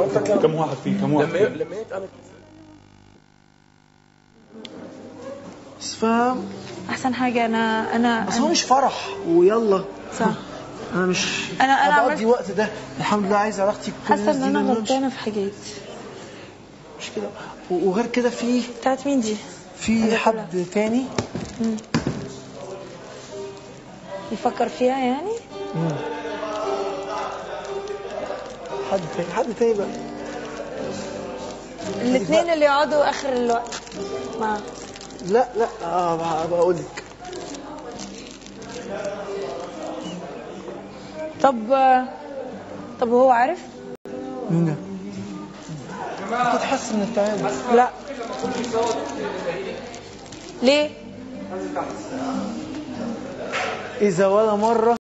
كم واحد فيه كم واحد لما فيه لما يتقلب بس فاهم احسن حاجه انا انا بس هو مش فرح ويلا صح انا مش أنا- أنا بقضي عملت- وقت ده الحمد لله عايز علاقتي بكل حاسه الناس ان دي انا لأن مش- غلطانه في حاجات مش كده و- وغير كده في بتاعت مين دي في حد تاني يفكر فيها يعني حد تاني حد تاني بقى الاثنين اللي يقعدوا اخر الوقت مع لا لا اه بقول لك طب طب هو عارف مين ده؟ كنت حاسس ان التعامل لا ليه اذا ولا مره